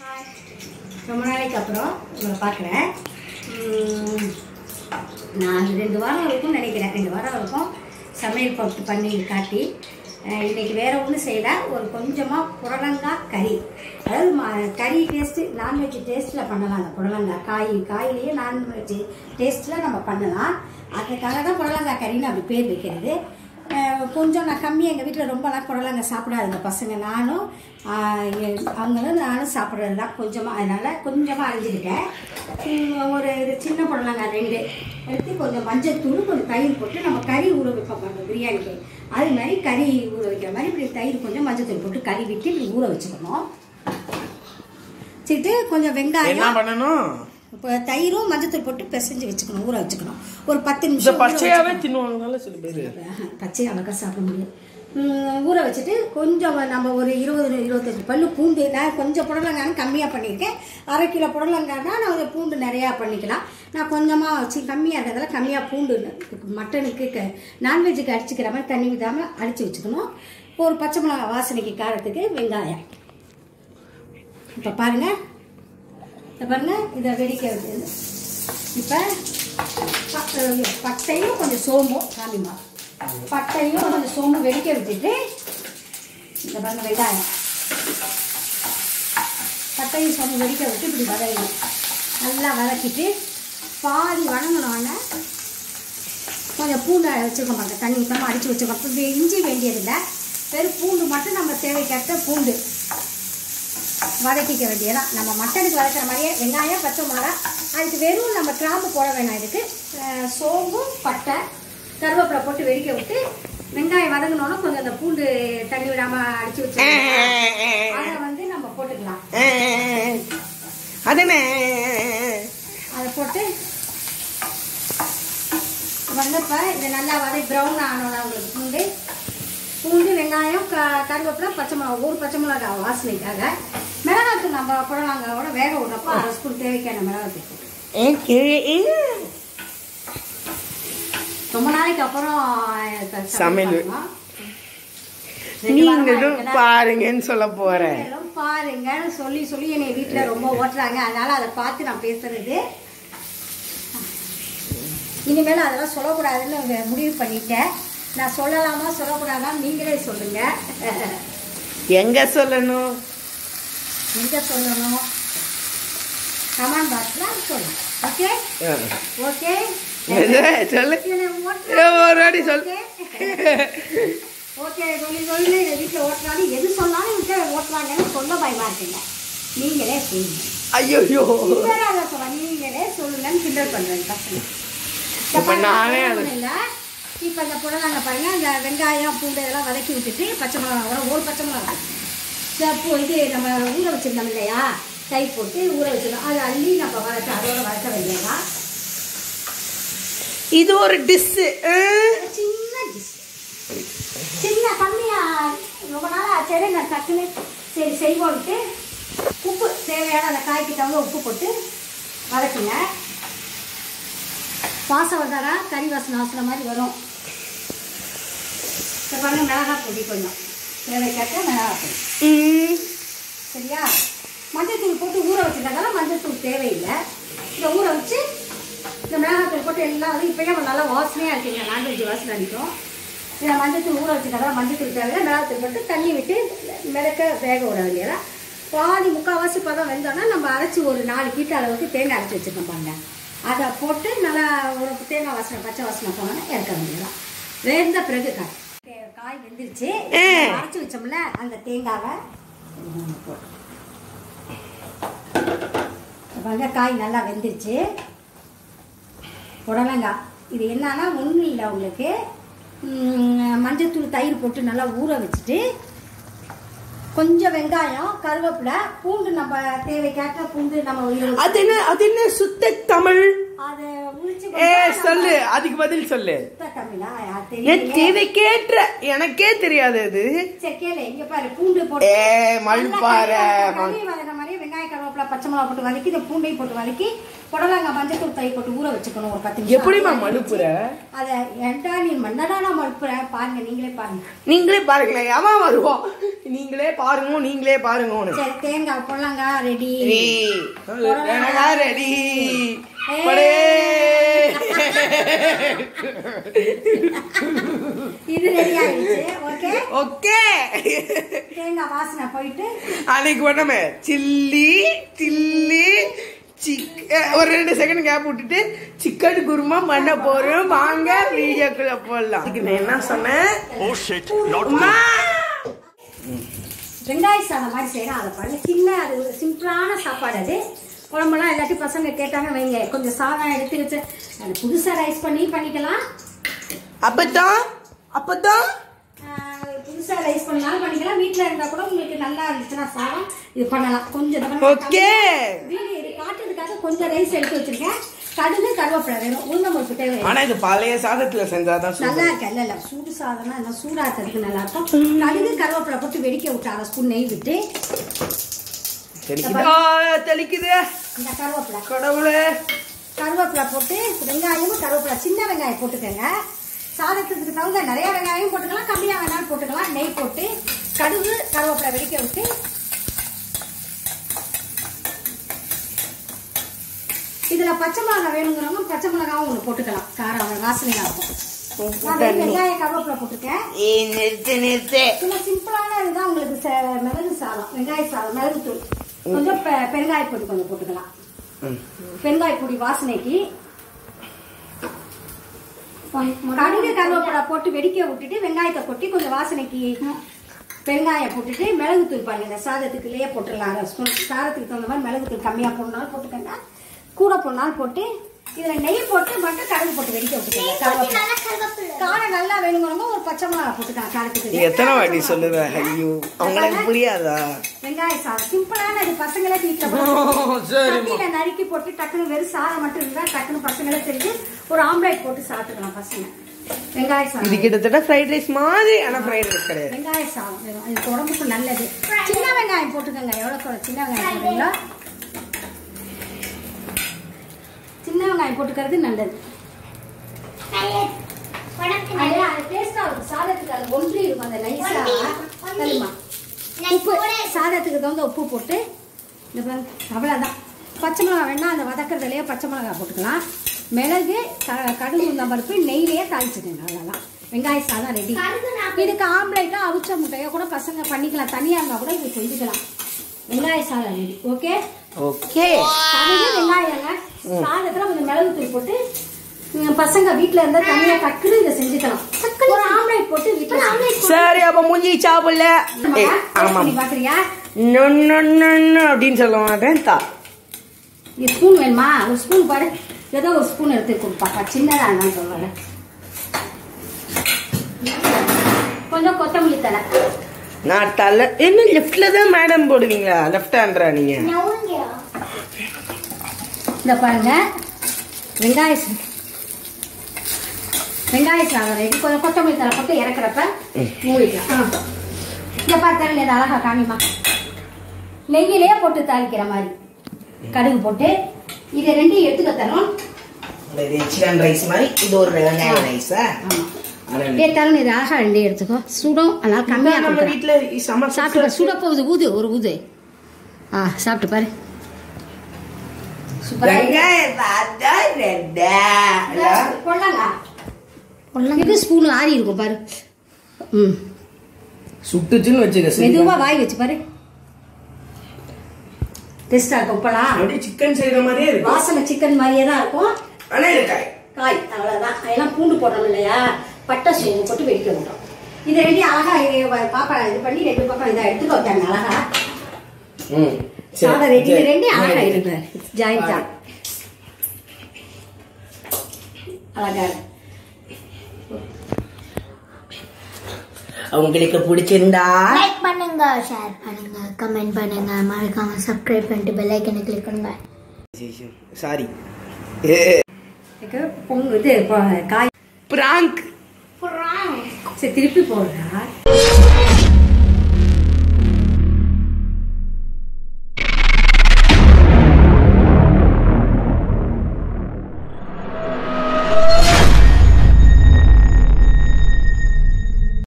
ரொம்ப நாளைக்கு அப்புறம் உங்களை பார்க்குறேன் நான் ரெண்டு வாரம் இருக்கும்னு நினைக்கிறேன் ரெண்டு வாரம் இருக்கும் சமையல் போட்டு பண்ணி காட்டி அஹ் இன்னைக்கு வேற ஒன்றும் செய்யலை ஒரு கொஞ்சமாக புடலங்காய் கறி அதாவது ம- கறி டேஸ்ட்டு நான்வெஜ் டேஸ்ட்டில் பண்ணலாம் அந்த புடலங்காய் காய் காயிலேயே நான்வெஜ் டேஸ்ட்டில் நம்ம பண்ணலாம் அதுக்காக தான் புடலங்காய் கறின்னு அப்படி பேர் வைக்கிறது அஹ் கொஞ்சம் நான் கம்மியாக எங்கள் வீட்டில் ரொம்பலாம் புடலங்க சாப்பிடாதுங்க பசங்க நானும் ஆஹ் எ- அவங்களும் நானும் சாப்பிட்றது தான் கொஞ்சமாக அதனால் கொஞ்சமாக அரைஞ்சிக்கிட்டேன் உம், ஒரு இது சின்ன புடலங்க ரெண்டு எடுத்து கொஞ்சம் மஞ்சள் தூள் கொஞ்சம் தயிர் போட்டு நம்ம கறி ஊற வைப்போம் பாருங்க பிரியாணிக்கு அது மாதிரி கறி ஊற வைக்கிற மாதிரி இப்படி தயிர் கொஞ்சம் மஞ்சள் தூள் போட்டு கறி விட்டு இப்படி ஊற வச்சுக்கணும் வச்சுட்டு கொஞ்சம் என்ன வெங்காயம் பண்ணணும் இப்போ தயிரும் மஞ்சத்தூள் போட்டு பிசைஞ்சு வச்சுக்கணும் ஊற வச்சுக்கணும் ஒரு பத்து இந்த நிமிஷம் ஊற பச்சையாவே தின்னுவாங்கனால சில பேர் பச்சை அழகாக சாப்பிட முடியும் உம், ஊற வச்சுட்டு கொஞ்சம் நம்ம ஒரு இருபது இருபத்தஞ்சு பல்லு பூண்டு நான் கொஞ்சம் புடலங்கான்னு கம்மியாக பண்ணியிருக்கேன் அரை கிலோ புடலங்கானா நான் ஒரு பூண்டு நிறையா பண்ணிக்கலாம் நான் கொஞ்சமாக வச்சு கம்மியாக இருக்கிறதால கம்மியாக பூண்டு மட்டனுக்கு க நான்வெஜ்ஜுக்கு அடிச்சுக்கிற மாதிரி தண்ணி விடாமல் அடித்து வச்சுக்கணும் ஒரு பச்சை மிளகாய் வாசனைக்கு காரத்துக்கு வெங்காயம் இப்போ பாருங்கள் இப்போ பாருங்கள் இதை வெடிக்க வைக்கிறது இப்போ ப- பட்டையும் கொஞ்சம் சோம்பும் காமிமா பட்டையும் கொஞ்சம் சோம்பு வெடிக்க விட்டுட்டு இந்த பாருங்க வெங்காயம் பட்டையும் சோம்பு வெடிக்க விட்டு இப்படி வதக்கணும் நல்லா வதக்கிட்டு பாதி வதங்கினோடனே கொஞ்சம் பூண்டு வச்சுருக்கோம் பாருங்க தண்ணி ஊற்றாமல் அடித்து வச்சுருக்கோம் இப்போ இஞ்சி வேண்டியதில்லை வெறும் பூண்டு மட்டும் நம்ம தேவைக்கேற்ற பூண்டு வதக்கிக்க வேண்டியதான் நம்ம மட்டனுக்கு வதக்கிற மாதிரியே வெங்காயம் பச்சை மிளகா அதுக்கு வெறும் நம்ம கிராம்பு போட வேணாம் இதுக்கு அஹ் சோம்பு பட்டை கருவேப்பிலை போட்டு வெடிக்க விட்டு வெங்காயம் வதங்கினோன்னா கொஞ்சம் அந்த பூண்டு தண்ணி விடாம அடிச்சு வச்சு அதை வந்து நம்ம போட்டுக்கலாம் அதனே அதை போட்டு வந்து இப்போ இது நல்லா வதக்கி ப்ரௌன் ஆனோன்னா உங்களுக்கு பூண்டு பூண்டு வெங்காயம் க கருவேப்பிலை பச்சை மிளகா ஒரு பச்சை மிளகா வாசனைக்காக மிளகாத்தூள் நம்ம புடலங்காவோட வேக விடுறப்போ அரை ஸ்பூன் தேவைக்கான மிளகாத்தூள் போட்டு ரொம்ப நாளைக்கு அப்புறம் க- சமையல். பண்ணோம். ரெண்டு வாரமா நீங்களும் இருக்கல. பாருங்கன்னு சொல்ல போறேன் நீங்களும் பாருங்கன்னு சொல்லி சொல்லி என்னை வீட்டில் ரொம்ப ஓட்டுறாங்க அதனால அதை பார்த்து நான் பேசுறது இனிமேல் அதெல்லாம் சொல்லக்கூடாதுன்னு முடிவு பண்ணிட்டேன் நான் சொல்லலாமா சொல்லக்கூடாதா நீங்களே சொல்லுங்க எங்க சொல்லணும் எங்க சொல்லணும் கமெண்ட் பாக்ஸில் சொல்லணும் ஓகே ஓகே எது? சொல்லு ஏ, ஒரு வாட்டி சொல் ஓகே சொல்லி சொல்லி வீட்டில் ஓட்டுறாலும் எது சொன்னாலும் வீட்டில் ஓட்டுறாங்கன்னு சொல்ல பயமா இருக்குங்க நீங்களே சொல்லுங்க ஐயோ கிண்டலாக சொல்ல நீங்களே சொல்லுங்கன்னு கிண்டல் பண்ணுறேன் பசங்க இப்ப நானே அது- இல்லை இப்போ இந்த புடலங்க பாருங்க இந்த வெங்காயம் பூண்டு இதெல்லாம் வதக்கி விட்டுட்டு பச்சை மிளகா ஒரு பச்சை மிளகா இந்த பூ இது நம்ம ஊற வச்சிருந்தோம் இல்லையா தயிர் போட்டு ஊற வச்சிருந்தோம் அதை அள்ளி நம்ம வதக்க அதோட வதக்க வேண்டியதான் இது ஒரு டிஷ்ஷு சின்ன டிஷ் சின்ன கம்மியா ரொம்ப நாள் சரி நான் டக்குன்னு சரி செய்வோன்ட்டு உப்பு தேவையான அந்த காய்க்கு தகுந்த உப்பு போட்டு வதக்குங்க வாசம் வந்தாரா கறி வாசனை வாசனை மாதிரி வரும் இப்போ பாருங்க மிளகாய் பொடி கொஞ்சம் தேவைக்கேற்ற மிளகாய் பொடி சரியா மஞ்சள்தூள் போட்டு ஊற வச்சுருந்தாலும் மஞ்சள்தூள் தேவையில்லை இதை ஊற வச்சு இந்த மிளகாத்தூள் போட்டு எல்லாம் வந்து இப்போயே நல்லா வாசனையாக இருக்குங்க நான்வெஜ் வாசனை அடிக்கும் இதை மஞ்சள்தூள் ஊற வச்சுருந்தாலும் மஞ்சள்தூள் தேவையில்லை மிளகாத்தூள் போட்டு தண்ணி விட்டு மிளக்க வேக விட வேண்டியதா பாதி முக்கால்வாசி பதம் வெந்தோன்னா நம்ம அரைச்சி ஒரு நாலு கீட்டு அளவுக்கு தேங்காய் அரைச்சி வச்சுருக்கோம் பாருங்க அதை போட்டு நல்லா ஒரு தேங்காய் வாசனை பச்சை வாசனை போனோன்னா இறக்க வேண்டியதான் வெந்த பிறகு காய் தே- காய் வெந்துருச்சு அரைச்சி வச்சோம்ல அந்த தேங்காவை போட்டு பாருங்க காய் நல்லா வெந்துருச்சு புடலங்காய் இது என்னன்னா ஒன்றும் இல்லை உங்களுக்கு ம், மஞ்சத்தூள் தயிர் போட்டு நல்லா ஊற வச்சுட்டு கொஞ்சம் வெங்காயம் கருவேப்பிலை பூண்டு நம்ம தேவைக்கேற்ற பூண்டு நம்ம உயிர் அது என்ன அது என்ன சுத்த தமிழ் அதை உரிச்சு ஏ கொஞ்சம் சொல்லு அதுக்கு பதில் சொல்லு சுத்த தமிழா யார் என் தெரியல தேவைக்கேற்ற எனக்கே தெரியாது அது சரி கேளு இங்க பாரு பூண்டு போட்டு ஏ மல்பாறை கறி வதக்கிற மாதிரி வெங்காயம் கருவேப்பிலை பச்சை மிளகா போட்டு வதக்கி இந்த பூண்டையும் போட்டு வதக்கி புடலங்காய் மஞ்சத்தூள் தயிர் போட்டு ஊற வச்சுக்கணும் ஒரு பத்து நிமிஷம் எப்படிம்மா மழுப்புற அதை ஏன்டா நீ மன்னடா நான் மழுப்புறேன் பாருங்க நீங்களே பாருங்க நீங்களே பாருங்களேன் ஏமா வருவோம் நீங்களே பாருங்க நீங்களே பாருங்க சரி தேங்காய் பொல்லங்காய் ரெடி ரெடி ஏய். படே இது ரெடி ஆயிடுச்சு ஓகே ஓகே தேங்காய் வாசனை போயிட்டு அன்னைக்கு பண்ணமே சில்லி சில்லி சிக் ஒரு ரெண்டு செகண்ட் கேப் விட்டுட்டு சிக்கன் குருமா பண்ண போறோம் வாங்க வீடியோக்குள்ள போடலாம் அதுக்கு நான் என்ன சொன்னேன் Oh shit, not அம்மா! வெங்காய சாதம் மாதிரி செய்யலாம் அதை பாருங்க சின்ன அது ஒரு சிம்பிளான சாப்பாடு அது குழம்பெல்லாம் எல்லாத்தையும் பசங்க கேட்டாங்க வைங்க கொஞ்சம் சாதம் எடுத்து வச்சு அது புதுசாக ரைஸ் பண்ணி பண்ணிக்கலாம் அப்பதான் அப்பதான் புதுசாக ரைஸ் பண்ணாலும் பண்ணிக்கலாம் வீட்டில் இருந்தால் கூட உங்களுக்கு நல்லா இருந்துச்சுன்னா சாதம் இது பண்ணலாம் கொஞ்சம் தடவை ஓகே வீடியோ இது காட்டுறதுக்காக கொஞ்சம் ரைஸ் எடுத்து வச்சிருக்கேன் கடுகு கருவேப்பிலை வேணும் உளுந்த முறுக்கு தேவை ஆனா இது பழைய சாதத்துல செஞ்சாதான் நல்லா சூப்பர் இருக்கு இல்ல இல்ல சூடு சாதம்னா என்ன சூடாக்கிறதுக்கு நல்லா இருக்கும் கடுகு கருவேப்பிலை போட்டு வெடிக்க விட்டு அரை ஸ்பூன் நெய் விட்டு தெளிக்குதா தெளிக்குது இந்த கருவேப்பிலை கடவுளே கருவேப்பிலை போட்டு வெங்காயமும் கருவேப்பிலை சின்ன வெங்காயம் போட்டுக்கோங்க சாதத்துக்கு தகுந்த நிறைய வெங்காயம் போட்டுக்கலாம் கம்மியாக வேணாலும் போட்டுக்கலாம் நெய் போட்டு கடுகு கருவேப்பிலை வெடிக்க விட்டு இதுல பச்சை மிளகாய் வேணுங்கிறவங்க பச்சை மிளகாவும் ஒன்று போட்டுக்கலாம் காரம் வாசனையா இருக்கும் நான் வெறும் வெங்காயம் கருவேப்பிலை போட்டிருக்கேன் ஏய் நிறுத்து நிறுத்து சும்மா சிம்பிளான இதுதான் உங்களுக்கு ச- மிளகு சாதம் வெங்காய சாதம் மிளகு தூள் கொஞ்சம் பெ- பெருங்காய பொடி கொஞ்சம் போட்டுக்கலாம் ம். பெருங்காய பொடி வாசனைக்கு கடுகு கருவேப்பிலை போட்டு வெடிக்க விட்டுட்டு வெங்காயத்தை கொட்டி கொஞ்சம் வாசனைக்கு பெருங்காயம் போட்டுட்டு மிளகு தூள் பண்ணுங்க சாதத்துக்குள்ளேயே போட்டுடலாம் அரை ஸ்பூன் சாதத்துக்கு தகுந்த மாதிரி மிளகு தூள் கம்மியாக போடனாலும் போட்டுக்கோங்க கூட போடனாலும் போட்டு இதுல நெய் போட்டு மட்டும் கடுகு போட்டு வெடிக்க விட்டுக்கோங்க கருவேப்பிலை காரம் நல்லா வேணுங்கிறவங்க ஒரு பச்சை மிளகா போட்டுக்கலாம் நீ காரத்துக்கு எத்தனை வாட்டி சொல்லுவ ஐயோ அவங்களுக்கு புரியாதா வெங்காய சாதம் சிம்பிளான இது பசங்களே வீட்டில் சரிம்மா கத்தியில நறுக்கி போட்டு டக்குனு வெறும் சாதம் மட்டும் இருந்தா டக்குனு பசங்களே தெரிஞ்சு ஒரு ஆம்லேட் போட்டு சாப்பிட்டுக்கலாம் பசங்க வெங்காய இது சாதம் கிட்டத்தட்ட ஃப்ரைட் ரைஸ் மாதிரி ஆனா ஃப்ரைட் ரைஸ் கிடையாது வெங்காய சாதம் வேணும் இது உடம்புக்கு நல்லது சின்ன வெங்காயம் போட்டுக்கோங்க எவ்வளோ கூட சின்ன வெங்காயம் போடுறீங்களோ சின்ன வெங்காயம் போட்டுக்கிறது நல்லது அது அது டேஸ்டா இருக்கும் சாதத்துக்கு அது ஒன்றி இருக்கும் அந்த நைஸா தெரியுமா உப்பு சாதத்துக்கு தகுந்த உப்பு போட்டு இந்த பாருங்க, அவ்வளவுதான் பச்சை மிளகா வேணா அந்த வதக்குறதுலயே பச்சை மிளகா போட்டுக்கலாம் மிளகு க- கடுகு உளுந்தம் பருப்பு நெய்லயே தாளிச்சுக்கோங்க அவ்வளோதான் வெங்காய சாதம் ரெடி இதுக்கு ஆம்லேட்டோ அவிச்ச முட்டையோ கூட பசங்க பண்ணிக்கலாம் தனியா இருந்தா கூட இது செஞ்சுக்கலாம் வெங்காய சாதம் ரெடி ஓகே ஓகே கடுகு வெங்காயங்க சாதத்துல கொஞ்சம் மிளகு தூள் போட்டு உம், பசங்க வீட்ல இருந்தா தனியா டக்குனு இதை செஞ்சுக்கலாம் ஒரு ஆம்லேட் போட்டு வீட்டுல ஆம்லேட் சரி அப்ப மூஞ்சி சாப்பிடல ஏய், ஆமா பாக்குறியா நொ, நொ, நொ, நொ அப்படின்னு சொல்ல மாட்டேன் தா இது ஸ்பூன் வேணுமா ஒரு ஸ்பூன் பாரு ஏதோ ஒரு ஸ்பூன் எடுத்து கொடுப்பாப்பா சின்னதா இருந்தாலும் சொல்லுவாங்க கொஞ்சம் கொத்தமல்லி தலை நான் தலை என்ன லெஃப்ட்ல தான் மேடம் போடுவீங்களா லெஃப்ட் ஹேண்ட்ரா நீங்க இந்த பாருங்க வெங்காய சா- வெங்காய சாதம் ரெடி கொஞ்சம் கொத்தமல்லி தலை போட்டு இறக்குறப்ப மூடிக்கலாம் ஆ. இந்த பாரு தரல இது அழகா காமிமா நெய்யிலே போட்டு தாளிக்கிற மாதிரி கடுகு போட்டு இதை ரெண்டையும் எடுத்துக்க தரோம் சிக்கன் ரைஸ் மாதிரி இது ஒரு வெங்காய ரைஸா ஆமா ஏ தரணும் இது அழகா ரெண்டையும் எடுத்துக்கோ சுடும் அதனால கம்மியா நம்ம கொடுக்குறேன் வீட்ல சம சாப்பிட்டு பாரு. சுட போகுது ஊது ஒரு ஊது ஆ சாப்பிட்டு பாரு சூப்பரா இருக்கு. வெங்காய பார்த்தா ரெட்டா கொள்ளங்க இது ஸ்பூன் ஆறி இருக்கும் பாரு ம் சுட்டுச்சுன்னு வச்சுக்க சரி. மெதுவா வாய் வச்சு பாரு டேஸ்டா இருக்கும் உப்பலாம் அப்படியே சிக்கன் செய்யற மாதிரியே இருக்கும் வாசனை சிக்கன் மாதிரியே தான் இருக்கும் ஆனா இது காய் காய் அவ்வளவுதான் அதெல்லாம் பூண்டு போடுறோம் இல்லையா பட்டை சோம்பு போட்டு வெடிக்க விட்டோம் இது ரெண்டையும் அழகா இ- பாப்பா இது பண்ணி ரெண்டு பக்கம் இதை எடுத்துட்டு வந்தாங்க அழகா ம் சாதம் ரெடி இது ரெண்டையும் அழகா இருக்கு ஜாயிண்டா அழகா இருக்கு உங்களுக்கு பிடிச்சிருந்தா லைக் பண்ணுங்க ஷேர் பண்ணுங்க கமெண்ட் பண்ணுங்க மறக்காம சப்ஸ்கிரைப் பண்ணிட்டு பெல் ஐக்கனை கிளிக் பண்ணுங்க சாரி இதுக்கு பொங்கு இது பொ- காய் பிராங்க் சரி திருப்பி போடுறா